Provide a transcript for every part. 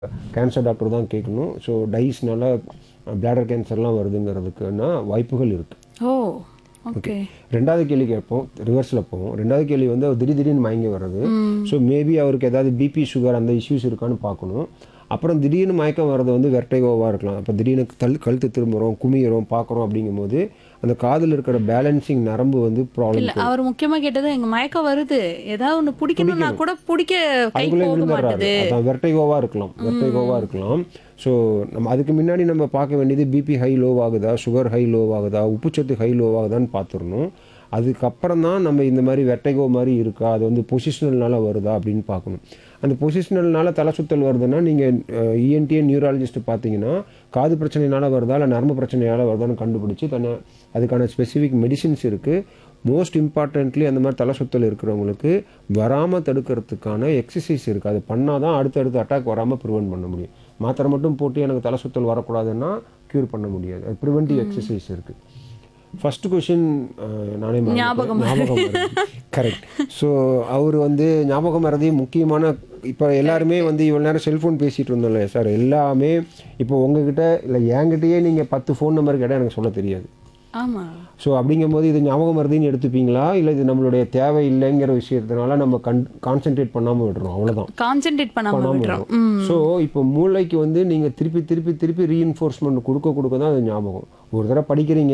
Cancer doctor தான் கேட்கணும் so டைஸ்னால bladder கேன்சர்லாம் வருதுங்கிறதுக்குன்னா வாய்ப்புகள் இருக்குது ஓ ஓகே ரெண்டாவது கேள்வி கேட்போம் ரிவர்ஸில் போவோம் ரெண்டாவது கேள்வி வந்து அவர் திடீர் திடீர்னு மயங்கி வர்றது ஸோ மேபி அவருக்கு ஏதாவது பிபி சுகர் அந்த இஷ்யூஸ் இருக்கான்னு பார்க்கணும் அப்புறம் திடீர்னு மயக்கம் வர்றது வந்து வெர்டைகோவாக இருக்கலாம் அப்போ திடீர்னு தல் கழுத்து திரும்புகிறோம் குமியிறோம் பார்க்குறோம் அப்படிங்கும்போது அந்த காதில் இருக்கிற பேலன்சிங் நரம்பு வந்து ப்ராப்ளம் இல்ல அவர் முக்கியமா கேட்டது எங்க மயக்கம் வருது ஏதாவது ஒண்ணு பிடிக்கணும்னா கூட பிடிக்க கை அதுக்குள்ளே போக விழுந்துடுறாரு மாட்டுது அதான் வெர்டைகோவாக இருக்கலாம் வெர்டைகோவாக இருக்கலாம் ஸோ நம்ம அதுக்கு முன்னாடி நம்ம பார்க்க வேண்டியது பிபி ஹை லோ ஆகுதா சுகர் ஹை லோ ஆகுதா உப்புச்சத்து ஹை லோ ஆகுதான்னு பார்த்துடணும் அதுக்கப்புறம் தான் நம்ம இந்த மாதிரி வெர்டைகோ மாதிரி இருக்கா அது வந்து பொசிஷனல்னால வருதா அப்படின்னு பார்க்கணும் அந்த பொசிஷனல்னால தலை சுத்தல் வருதுன்னா நீங்கள் இஎன்டிஏ நியூராலஜிஸ்ட் பார்த்தீங்கன்னா காது பிரச்சனைனால வருதா இல்லை நரம்பு பிரச்சனையால் வருதான்னு கண்டுபிடிச்சி தன்னை அதுக்கான ஸ்பெசிஃபிக் மெடிசின்ஸ் இருக்குது மோஸ்ட் இம்பார்ட்டன்ட்லி அந்த மாதிரி தலை சுத்தல் இருக்கிறவங்களுக்கு வராமல் தடுக்கிறதுக்கான எக்ஸசைஸ் இருக்குது அது பண்ணால் தான் அடுத்தடுத்து அட்டாக் வராமல் ப்ரிவென்ட் பண்ண முடியும் மாத்திரை மட்டும் போட்டு எனக்கு தலை சுத்தல் வரக்கூடாதுன்னா க்யூர் பண்ண முடியாது அது ப்ரிவென்டிவ் எக்ஸசைஸ் இருக்குது ஃபர்ஸ்ட் கொஷின் நானே மறந்துட்டேன். ஞாபகம் ஞாபகம் கரெக்ட் ஸோ அவர் வந்து ஞாபகம் மறதி முக்கியமான இப்போ எல்லாருமே வந்து இவ்வளோ நேரம் செல்ஃபோன் பேசிகிட்டு இருந்தோம்ல சார் எல்லாமே இப்போ உங்ககிட்ட இல்லை என்கிட்டயே நீங்கள் பத்து ஃபோன் நம்பர் கேட்டால் எனக்கு சொல்ல தெரியாது ஆமா ஸோ அப்படிங்கும்போது இது ஞாபகம் மருதின்னு எடுத்துப்பீங்களா இல்லை இது நம்மளுடைய தேவை இல்லைங்கிற விஷயத்தினால நம்ம கன் கான்சென்ட்ரேட் பண்ணாமல் விடுறோம் அவ்வளோதான் கான்சென்ட்ரேட் பண்ணாம விடுறோம் ம் ஸோ இப்போ மூளைக்கு வந்து நீங்கள் திருப்பி திருப்பி திருப்பி ரீஇன்ஃபோர்ஸ்மெண்ட் கொடுக்க கொடுக்க தான் அது ஞாபகம் ஒரு தடவை படிக்கிறீங்க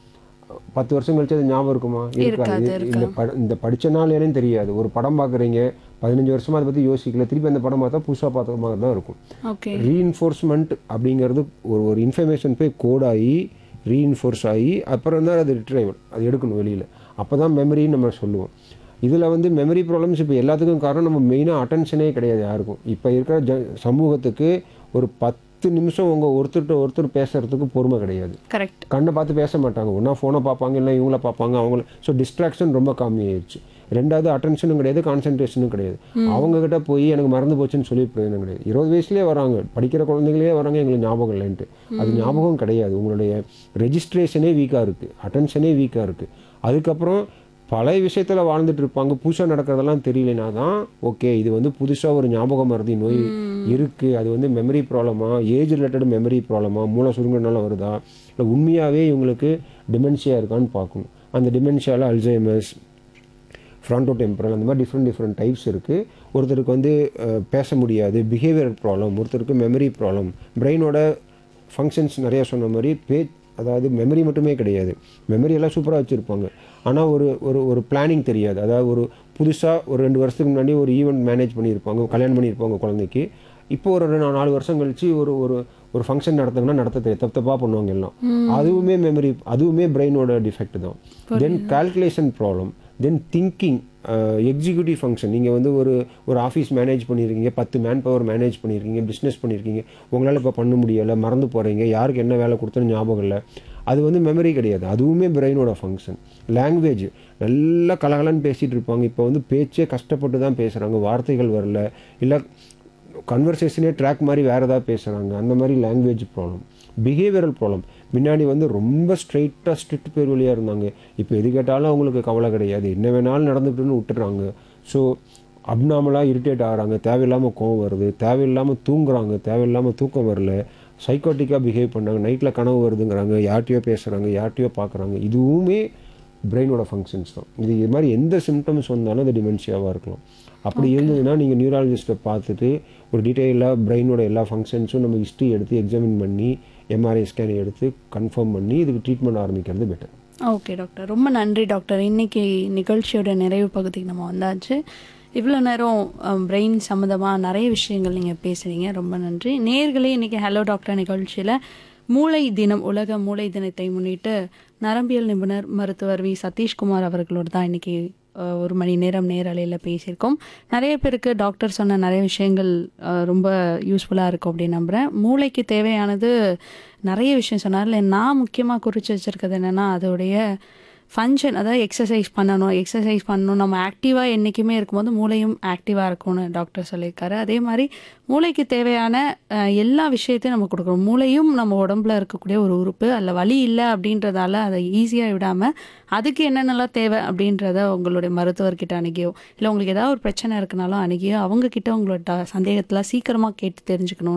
பத்து வருஷம் கழிச்சு அது ஞாபகம் இருக்குமா இருக்காது இந்த பட இந்த படிச்ச நாள் என்னன்னு தெரியாது ஒரு படம் பார்க்குறீங்க பதினஞ்சு வருஷமா அதை பற்றி யோசிக்கல திருப்பி அந்த படம் பார்த்தா புதுசாக பார்த்த மாதிரி தான் இருக்கும் ஓகே ரீஇன்ஃபோர்ஸ்மெண்ட் அப்படிங்கிறது ஒரு ஒரு இன்ஃபர்மேஷன் போய் கோடாகி ரீஇன்ஃபோர்ஸ் ஆகி அப்புறம் தான் அது ரிட்ரைவல் அது எடுக்கணும் வெளியில் அப்போ தான் மெமரின்னு நம்ம சொல்லுவோம் இதில் வந்து மெமரி ப்ராப்ளம்ஸ் இப்போ எல்லாத்துக்கும் காரணம் நம்ம மெயினாக அட்டென்ஷனே கிடையாது யாருக்கும் இப்போ இருக்கிற ஜ சமூகத்துக்கு ஒரு பத்து நிமிஷம் உங்கள் ஒருத்தர்கிட்ட ஒருத்தர் பேசுறதுக்கு பொறுமை கிடையாது கரெக்ட் கண்ணை பார்த்து பேச மாட்டாங்க ஒன்றா ஃபோனை பார்ப்பாங்க இல்லை இவங்கள பார்ப்பாங்க அவங்கள ஸோ டிஸ்ட்ராக்ஷன் ரொம்ப கம்மியாயிடுச்சு ரெண்டாவது அட்டென்ஷனும் கிடையாது கான்சென்ட்ரேஷனும் கிடையாது அவங்க கிட்ட போய் எனக்கு மறந்து போச்சுன்னு சொல்லி பிரயோஜனம் கிடையாது இருபது வயசுலேயே வராங்க படிக்கிற குழந்தைங்களே வராங்க எங்களுக்கு ஞாபகம் இல்லைன்ட்டு அது ஞாபகம் கிடையாது உங்களுடைய ரெஜிஸ்ட்ரேஷனே வீக்காக இருக்குது அட்டென்ஷனே வீக்காக இருக்குது அதுக்கப்புறம் பழைய விஷயத்தில் வாழ்ந்துட்டு இருப்பாங்க புதுசாக நடக்கிறதெல்லாம் தெரியலனா தான் ஓகே இது வந்து புதுசாக ஒரு ஞாபக மருதி நோய் இருக்குது அது வந்து மெமரி ப்ராப்ளமா ஏஜ் ரிலேட்டட் மெமரி ப்ராப்ளமா மூளை சுருங்கினால வருதா இல்லை உண்மையாகவே இவங்களுக்கு டிமென்ஷியா இருக்கான்னு பார்க்கணும் அந்த டிமென்ஷியாவில் அல்சைமர்ஸ் ஃப்ராண்டோ டெம்பரல் அந்த மாதிரி டிஃப்ரெண்ட் டிஃப்ரெண்ட் டைப்ஸ் இருக்குது ஒருத்தருக்கு வந்து அஹ், பேச முடியாது பிஹேவியர் ப்ராப்ளம் ஒருத்தருக்கு மெமரி ப்ராப்ளம் பிரெயினோட ஃபங்க்ஷன்ஸ் நிறையா சொன்ன மாதிரி பே அதாவது மெமரி மட்டுமே கிடையாது மெமரி எல்லாம் சூப்பராக வச்சுருப்பாங்க ஆனால் ஒரு ஒரு ஒரு பிளானிங் தெரியாது அதாவது ஒரு புதுசாக ஒரு ரெண்டு வருஷத்துக்கு முன்னாடி ஒரு ஈவெண்ட் மேனேஜ் பண்ணியிருப்பாங்க கல்யாணம் பண்ணியிருப்பாங்க குழந்தைக்கு இப்போ ஒரு ரெண்டு நாலு வருஷம் கழிச்சு ஒரு ஒரு ஒரு ஃபங்க்ஷன் நடத்துங்கன்னா நடத்த தெரியும் தப்பு தப்பாக பண்ணுவாங்க எல்லாம் அதுவுமே மெமரி அதுவுமே பிரெயினோட டிஃபெக்ட் தான் then calculation problem then thinking executive function நீங்கள் வந்து ஒரு ஒரு ஆஃபீஸ் மேனேஜ் பண்ணியிருக்கீங்க பத்து மேன் பவர் மேனேஜ் பண்ணியிருக்கீங்க பிஸ்னஸ் பண்ணியிருக்கீங்க உங்களால் இப்போ பண்ண முடியலை மறந்து போகிறீங்க யாருக்கு என்ன வேலை கொடுத்தோன்னு ஞாபகம் இல்லை அது வந்து மெமரி கிடையாது அதுவுமே பிரெயினோட ஃபங்க்ஷன் லாங்குவேஜ் நல்லா கலகலன்னு பேசிகிட்டு இருப்பாங்க இப்போ வந்து பேச்சே கஷ்டப்பட்டு தான் பேசுகிறாங்க வார்த்தைகள் வரல இல்லை கன்வர்சேஷனே ட்ராக் மாதிரி வேறு ஏதாவது பேசுகிறாங்க அந்த மாதிரி லாங்குவேஜ் ப்ராப்ளம் பிஹேவியரல் ப்ராப்ளம் முன்னாடி வந்து ரொம்ப ஸ்ட்ரைட்டாக ஸ்ட்ரிக்ட் பேர் வழியாக இருந்தாங்க இப்போ எது கேட்டாலும் அவங்களுக்கு கவலை கிடையாது என்ன வேணாலும் நடந்துக்கிட்டுன்னு விட்டுறாங்க ஸோ அப்நாமலாக இரிட்டேட் ஆகிறாங்க தேவையில்லாமல் கோவம் வருது தேவையில்லாமல் தூங்குறாங்க தேவையில்லாமல் தூக்கம் வரல சைக்காட்டிக்காக பிஹேவ் பண்ணுறாங்க நைட்டில் கனவு வருதுங்கிறாங்க யார்ட்டையோ பேசுகிறாங்க யார்ட்டையோ பார்க்குறாங்க இதுவுமே பிரெயினோட ஃபங்க்ஷன்ஸ் தான் இது இது மாதிரி எந்த சிம்டம்ஸ் வந்தாலும் அது டிமென்ஷியாவாக இருக்கலாம் அப்படி இருந்ததுன்னா நீங்கள் நியூராலஜிஸ்ட்டை பார்த்துட்டு ஒரு டீட்டெயிலாக பிரெயினோட எல்லா ஃபங்க்ஷன்ஸும் நம்ம ஹிஸ்ட்ரி எடுத்து எக்ஸாமின் பண்ணி எம்ஆர்ஐ ஸ்கேன் எடுத்து கன்ஃபார்ம் பண்ணி இதுக்கு ட்ரீட்மெண்ட் ஆரம்பிக்கிறது பெட்டர் ஓகே டாக்டர் ரொம்ப நன்றி டாக்டர் இன்னைக்கு நிகழ்ச்சியோட நிறைவு பகுதிக்கு நம்ம வந்தாச்சு இவ்வளோ நேரம் பிரெயின் சம்மந்தமாக நிறைய விஷயங்கள் நீங்கள் பேசுகிறீங்க ரொம்ப நன்றி நேர்களே இன்னைக்கு ஹலோ டாக்டர் நிகழ்ச்சியில் மூளை தினம் உலக மூளை தினத்தை முன்னிட்டு நரம்பியல் நிபுணர் மருத்துவர் வி சதீஷ்குமார் அவர்களோடு தான் இன்னைக்கு அஹ், ஒரு மணி நேரம் நேரலையில் பேசியிருக்கோம் நிறைய பேருக்கு டாக்டர் சொன்ன நிறைய விஷயங்கள் அஹ், ரொம்ப யூஸ்ஃபுல்லாக இருக்கும் அப்படின்னு நம்புகிறேன் மூளைக்கு தேவையானது நிறைய விஷயம் சொன்னார்ல நான் முக்கியமாக குறித்து வச்சுருக்கிறது என்னென்னா அதோடைய ஃபங்க்ஷன் அதாவது எக்ஸசைஸ் பண்ணணும் எக்ஸசைஸ் பண்ணணும் நம்ம ஆக்டிவாக என்றைக்குமே இருக்கும்போது மூளையும் ஆக்டிவாக இருக்கும்னு டாக்டர் சொல்லியிருக்காரு அதே மாதிரி மூளைக்கு தேவையான அஹ், எல்லா விஷயத்தையும் நம்ம கொடுக்கணும் மூளையும் நம்ம உடம்புல இருக்கக்கூடிய ஒரு உறுப்பு அதில் வலி இல்லை அப்படின்றதால அதை ஈஸியாக விடாமல் அதுக்கு என்னென்னலாம் தேவை அப்படின்றத உங்களுடைய மருத்துவர்கிட்ட அணுகியோ இல்லை உங்களுக்கு ஏதாவது ஒரு பிரச்சனை இருக்குனாலும் அணுகியோ அவங்க கிட்ட உங்களோட சந்தேகத்தில் சீக்கிரமாக கேட்டு தெரிஞ்சுக்கணும்